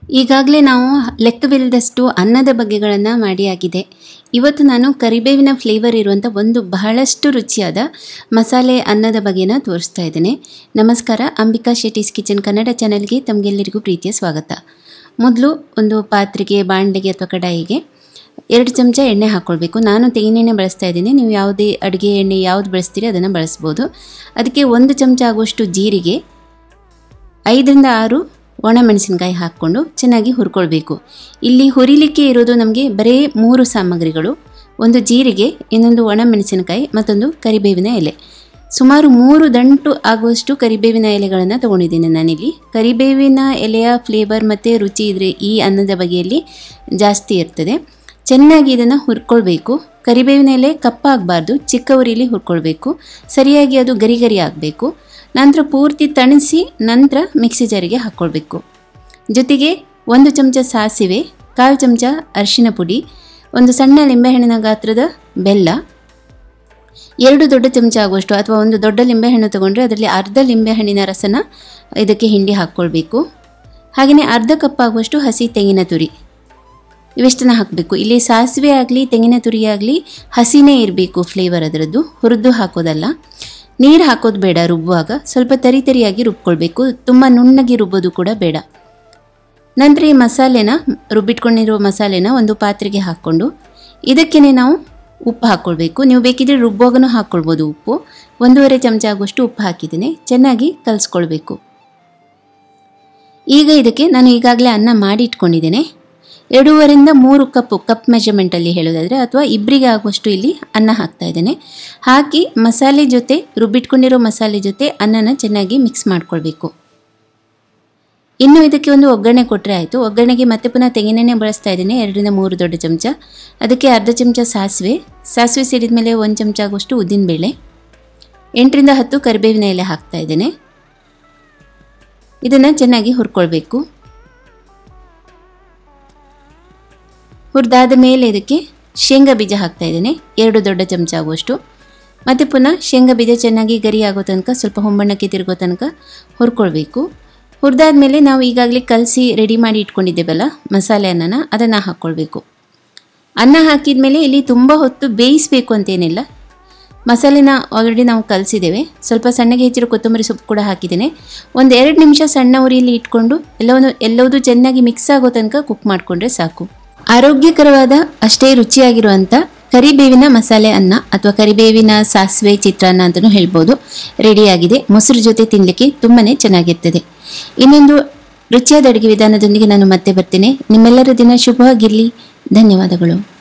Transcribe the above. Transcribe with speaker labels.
Speaker 1: ಈಗಾಗಲೇ ನಾವು ಲೆಕ್ಕವಿಲ್ಲದಷ್ಟು ಅನ್ನದ ಬಗೆಗಳನ್ನು ಮಾಡಿ ಆಗಿದೆ ಇವತ್ತು ನಾನು ಕರಿಬೇವಿನ ಫ್ಲೇವರ್ ಇರುವಂಥ ಒಂದು ಬಹಳಷ್ಟು ರುಚಿಯಾದ ಮಸಾಲೆ ಅನ್ನದ ಬಗೆನ ತೋರಿಸ್ತಾ ಇದ್ದೇನೆ ನಮಸ್ಕಾರ ಅಂಬಿಕಾ ಶೆಟ್ಟೀಸ್ ಕಿಚನ್ ಕನ್ನಡ ಚಾನಲ್ಗೆ ತಮಗೆಲ್ಲರಿಗೂ ಪ್ರೀತಿಯ ಸ್ವಾಗತ ಮೊದಲು ಒಂದು ಪಾತ್ರೆಗೆ ಬಾಣಲೆಗೆ ಅಥವಾ ಕಡಾಯಿಗೆ ಎರಡು ಚಮಚ ಎಣ್ಣೆ ಹಾಕ್ಕೊಳ್ಬೇಕು ನಾನು ತೆಂಗಿನೆಣ್ಣೆ ಬಳಸ್ತಾ ಇದ್ದೀನಿ ನೀವು ಯಾವುದೇ ಅಡುಗೆ ಎಣ್ಣೆ ಯಾವ್ದು ಬಳಸ್ತೀರಿ ಅದನ್ನು ಬಳಸ್ಬೋದು ಅದಕ್ಕೆ ಒಂದು ಚಮಚ ಆಗುವಷ್ಟು ಜೀರಿಗೆ ಐದರಿಂದ ಆರು ಒಣಮೆಣಸಿನಕಾಯಿ ಹಾಕ್ಕೊಂಡು ಚೆನ್ನಾಗಿ ಹುರ್ಕೊಳ್ಬೇಕು ಇಲ್ಲಿ ಹುರಿಲಿಕ್ಕೆ ಇರೋದು ನಮಗೆ ಬರೀ ಮೂರು ಸಾಮಗ್ರಿಗಳು ಒಂದು ಜೀರಿಗೆ ಇನ್ನೊಂದು ಒಣಮೆಣಸಿನಕಾಯಿ ಮತ್ತೊಂದು ಕರಿಬೇವಿನ ಎಲೆ ಸುಮಾರು ಮೂರು ದಂಟು ಆಗುವಷ್ಟು ಕರಿಬೇವಿನ ಎಲೆಗಳನ್ನು ತೊಗೊಂಡಿದ್ದೀನಿ ನಾನಿಲ್ಲಿ ಕರಿಬೇವಿನ ಎಲೆಯ ಫ್ಲೇವರ್ ಮತ್ತು ರುಚಿ ಇದ್ರೆ ಈ ಅನ್ನದ ಬಗೆಯಲ್ಲಿ ಜಾಸ್ತಿ ಇರ್ತದೆ ಚೆನ್ನಾಗಿ ಇದನ್ನು ಹುರ್ಕೊಳ್ಬೇಕು ಕರಿಬೇವಿನ ಎಲೆ ಕಪ್ಪಾಗಬಾರ್ದು ಚಿಕ್ಕ ಉರಿಲಿ ಹುರ್ಕೊಳ್ಬೇಕು ಸರಿಯಾಗಿ ಅದು ಗರಿ ಗರಿ ಆಗಬೇಕು ನಂತರ ಪೂರ್ತಿ ತಣಿಸಿ ನಂತರ ಮಿಕ್ಸಿ ಜಾರಿಗೆ ಹಾಕ್ಕೊಳ್ಬೇಕು ಜೊತೆಗೆ ಒಂದು ಚಮಚ ಸಾಸಿವೆ ಕಾಲು ಚಮಚ ಅರಿಶಿನ ಪುಡಿ ಒಂದು ಸಣ್ಣ ಲಿಂಬೆಹಣ್ಣಿನ ಗಾತ್ರದ ಬೆಲ್ಲ ಎರಡು ದೊಡ್ಡ ಚಮಚ ಆಗುವಷ್ಟು ಅಥವಾ ಒಂದು ದೊಡ್ಡ ಲಿಂಬೆಹಣ್ಣು ತಗೊಂಡ್ರೆ ಅದರಲ್ಲಿ ಅರ್ಧ ಲಿಂಬೆಹಣ್ಣಿನ ರಸನ ಇದಕ್ಕೆ ಹಿಂಡಿ ಹಾಕ್ಕೊಳ್ಬೇಕು ಹಾಗೆಯೇ ಅರ್ಧ ಕಪ್ ಆಗುವಷ್ಟು ಹಸಿ ತೆಂಗಿನ ತುರಿ ಇವಿಷ್ಟನ್ನು ಹಾಕಬೇಕು ಇಲ್ಲಿ ಸಾಸಿವೆ ಆಗಲಿ ತೆಂಗಿನ ತುರಿ ಆಗಲಿ ಹಸಿನೇ ಇರಬೇಕು ಫ್ಲೇವರ್ ಅದರದ್ದು ಹುರಿದು ಹಾಕೋದಲ್ಲ ನೀರು ಹಾಕೋದು ಬೇಡ ರುಬ್ಬುವಾಗ ಸ್ವಲ್ಪ ತರಿ ತರಿಯಾಗಿ ರುಬ್ಕೊಳ್ಬೇಕು ತುಂಬ ನುಣ್ಣಗೆ ರುಬ್ಬೋದು ಕೂಡ ಬೇಡ ನಂತರ ಈ ಮಸಾಲೆನ ರುಬ್ಬಿಟ್ಕೊಂಡಿರೋ ಮಸಾಲೆನ ಒಂದು ಪಾತ್ರೆಗೆ ಹಾಕ್ಕೊಂಡು ಇದಕ್ಕೇ ನಾವು ಉಪ್ಪು ಹಾಕ್ಕೊಳ್ಬೇಕು ನೀವು ಬೇಕಿದ್ರೆ ರುಬ್ಬುವಾಗನೂ ಹಾಕ್ಕೊಳ್ಬೋದು ಉಪ್ಪು ಒಂದೂವರೆ ಚಮಚ ಆಗುವಷ್ಟು ಉಪ್ಪು ಹಾಕಿದ್ದೀನಿ ಚೆನ್ನಾಗಿ ಕಲಿಸ್ಕೊಳ್ಬೇಕು ಈಗ ಇದಕ್ಕೆ ನಾನು ಈಗಾಗಲೇ ಅನ್ನ ಮಾಡಿ ಇಟ್ಕೊಂಡಿದ್ದೇನೆ ಎರಡೂವರೆಯಿಂದ ಮೂರು ಕಪ್ಪು ಕಪ್ ಮೆಜರ್ಮೆಂಟಲ್ಲಿ ಹೇಳೋದಾದರೆ ಅಥವಾ ಇಬ್ಬರಿಗೆ ಆಗುವಷ್ಟು ಇಲ್ಲಿ ಅನ್ನ ಹಾಕ್ತಾ ಇದ್ದೇನೆ ಹಾಕಿ ಮಸಾಲೆ ಜೊತೆ ರುಬ್ಬಿಟ್ಕೊಂಡಿರೋ ಮಸಾಲೆ ಜೊತೆ ಅನ್ನನ ಚೆನ್ನಾಗಿ ಮಿಕ್ಸ್ ಮಾಡ್ಕೊಳ್ಬೇಕು ಇನ್ನು ಇದಕ್ಕೆ ಒಂದು ಒಗ್ಗರಣೆ ಕೊಟ್ಟರೆ ಆಯಿತು ಒಗ್ಗರಣೆಗೆ ಮತ್ತೆ ಪುನಃ ತೆಂಗಿನೆಣ್ಣೆ ಬಳಸ್ತಾ ಇದ್ದೇನೆ ಎರಡರಿಂದ ಮೂರು ದೊಡ್ಡ ಚಮಚ ಅದಕ್ಕೆ ಅರ್ಧ ಚಮಚ ಸಾಸಿವೆ ಸಾಸಿವೆ ಸಿಡಿದ ಮೇಲೆ ಒಂದು ಚಮಚ ಆಗುವಷ್ಟು ಉದ್ದಿನಬೇಳೆ ಎಂಟರಿಂದ ಹತ್ತು ಕರಿಬೇವಿನ ಎಲೆ ಹಾಕ್ತಾ ಇದ್ದೇನೆ ಇದನ್ನು ಚೆನ್ನಾಗಿ ಹುರ್ಕೊಳ್ಬೇಕು ಹುರಿದಾದ ಮೇಲೆ ಇದಕ್ಕೆ ಶೇಂಗಾ ಬೀಜ ಹಾಕ್ತಾ ಇದ್ದೇನೆ ಎರಡು ದೊಡ್ಡ ಚಮಚ ಆಗುವಷ್ಟು ಮತ್ತು ಪುನಃ ಶೇಂಗಾ ಬೀಜ ಚೆನ್ನಾಗಿ ಗರಿ ಆಗೋ ತನಕ ಸ್ವಲ್ಪ ಹೊಂಬಣ್ಣಕ್ಕೆ ತಿರುಗೋ ತನಕ ಹುರ್ಕೊಳ್ಬೇಕು ಹುರಿದಾದ ಮೇಲೆ ನಾವು ಈಗಾಗಲೇ ಕಲಸಿ ರೆಡಿ ಮಾಡಿ ಇಟ್ಕೊಂಡಿದ್ದೇವಲ್ಲ ಮಸಾಲೆ ಅನ್ನನ ಅದನ್ನು ಹಾಕ್ಕೊಳ್ಬೇಕು ಅನ್ನ ಹಾಕಿದ ಮೇಲೆ ಇಲ್ಲಿ ತುಂಬ ಹೊತ್ತು ಬೇಯಿಸಬೇಕು ಅಂತೇನಿಲ್ಲ ಮಸಾಲೆನ ಆಲ್ರೆಡಿ ನಾವು ಕಲಸಿದ್ದೇವೆ ಸ್ವಲ್ಪ ಸಣ್ಣಗೆ ಹೆಚ್ಚಿರೋ ಕೊತ್ತಂಬರಿ ಸೊಪ್ಪು ಕೂಡ ಹಾಕಿದ್ದೇನೆ ಒಂದು ಎರಡು ನಿಮಿಷ ಸಣ್ಣ ಉರಿಯಲ್ಲಿ ಇಟ್ಕೊಂಡು ಎಲ್ಲವನ್ನು ಎಲ್ಲವೂ ಚೆನ್ನಾಗಿ ಮಿಕ್ಸ್ ಆಗೋ ತನಕ ಕುಕ್ ಮಾಡಿಕೊಂಡ್ರೆ ಸಾಕು ಆರೋಗ್ಯಕರವಾದ ಅಷ್ಟೇ ರುಚಿಯಾಗಿರುವಂಥ ಕರಿಬೇವಿನ ಮಸಾಲೆ ಅನ್ನ ಅಥವಾ ಕರಿಬೇವಿನ ಸಾಸಿವೆ ಚಿತ್ರಾನ್ನ ಅಂತಲೂ ಹೇಳ್ಬೋದು ರೆಡಿಯಾಗಿದೆ ಮೊಸರು ಜೊತೆ ತಿನ್ನಲಿಕ್ಕೆ ತುಂಬಾ ಚೆನ್ನಾಗಿರ್ತದೆ ಇನ್ನೊಂದು ರುಚಿಯಾದ ಅಡುಗೆ ವಿಧಾನದೊಂದಿಗೆ ನಾನು ಮತ್ತೆ ಬರ್ತೇನೆ ನಿಮ್ಮೆಲ್ಲರ ದಿನ ಶುಭವಾಗಿರಲಿ ಧನ್ಯವಾದಗಳು